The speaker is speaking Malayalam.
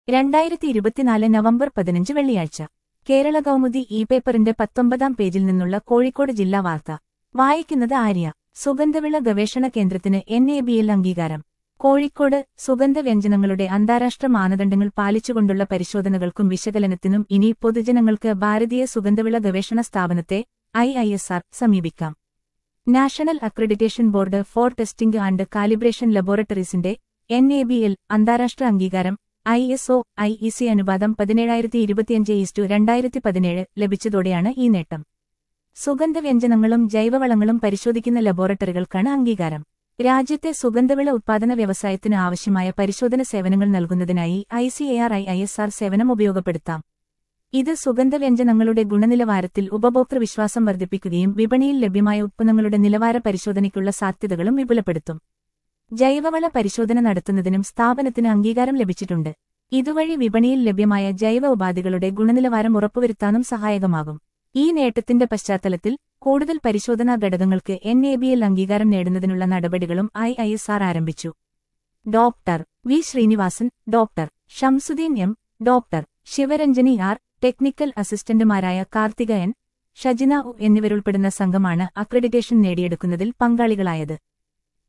രണ്ടായിരത്തി ഇരുപത്തിനാല് നവംബർ പതിനഞ്ച് വെള്ളിയാഴ്ച കേരള കൗമുദി ഇ പേപ്പറിന്റെ പത്തൊമ്പതാം പേജിൽ നിന്നുള്ള കോഴിക്കോട് ജില്ലാ വാർത്ത വായിക്കുന്നത് ആര്യ സുഗന്ധവിള ഗവേഷണ കേന്ദ്രത്തിന് എൻ എ ബി എൽ അംഗീകാരം കോഴിക്കോട് സുഗന്ധവ്യഞ്ജനങ്ങളുടെ അന്താരാഷ്ട്ര മാനദണ്ഡങ്ങൾ പാലിച്ചുകൊണ്ടുള്ള പരിശോധനകൾക്കും വിശകലനത്തിനും ഇനി പൊതുജനങ്ങൾക്ക് ഭാരതീയ സുഗന്ധവിള ഗവേഷണ സ്ഥാപനത്തെ ഐ ഐ എസ് ആർ സമീപിക്കാം national accreditation board for testing and calibration ലബോറട്ടറീസിന്റെ എൻ എ ബി എൽ അന്താരാഷ്ട്ര അംഗീകാരം I S O I E C അനുപാതം പതിനേഴായിരത്തി ഇരുപത്തിയഞ്ച് ഈസ്റ്റു രണ്ടായിരത്തി പതിനേഴ് ലഭിച്ചതോടെയാണ് ഈ നേട്ടം സുഗന്ധവ്യഞ്ജനങ്ങളും ജൈവവളങ്ങളും പരിശോധിക്കുന്ന ലബോറട്ടറികൾക്കാണ് അംഗീകാരം രാജ്യത്തെ സുഗന്ധവിള ഉത്പാദന വ്യവസായത്തിന് ആവശ്യമായ പരിശോധന സേവനങ്ങൾ നൽകുന്നതിനായി I C A R I I S R സേവനം ഉപയോഗപ്പെടുത്താം ഇത് സുഗന്ധവ്യഞ്ജനങ്ങളുടെ ഗുണനിലവാരത്തിൽ ഉപഭോക്തൃ വിശ്വാസം വർദ്ധിപ്പിക്കുകയും വിപണിയിൽ ലഭ്യമായ ഉത്പന്നങ്ങളുടെ നിലവാര പരിശോധനയ്ക്കുള്ള സാധ്യതകളും വിപുലപ്പെടുത്തും ജൈവവള പരിശോധന നടത്തുന്നതിനും സ്ഥാപനത്തിന് അംഗീകാരം ലഭിച്ചിട്ടുണ്ട് ഇതുവഴി വിപണിയിൽ ലഭ്യമായ ജൈവ ഉപാധികളുടെ ഗുണനിലവാരം ഉറപ്പുവരുത്താനും സഹായകമാകും ഈ നേട്ടത്തിന്റെ പശ്ചാത്തലത്തിൽ കൂടുതൽ പരിശോധനാ ഘടകങ്ങൾക്ക് എൻ എ ബി എൽ അംഗീകാരം നേടുന്നതിനുള്ള നടപടികളും ഐ ഐ എസ് ആർ ആരംഭിച്ചു doctor V Srinivasan doctor Shamsuddin M doctor Sivaranjini R technical അസിസ്റ്റന്റുമാരായ കാർത്തിക എൻ ഷജിന ഉ എന്നിവരുൾപ്പെടുന്ന സംഘമാണ് അക്രഡിറ്റേഷൻ നേടിയെടുക്കുന്നതിൽ പങ്കാളികളായത്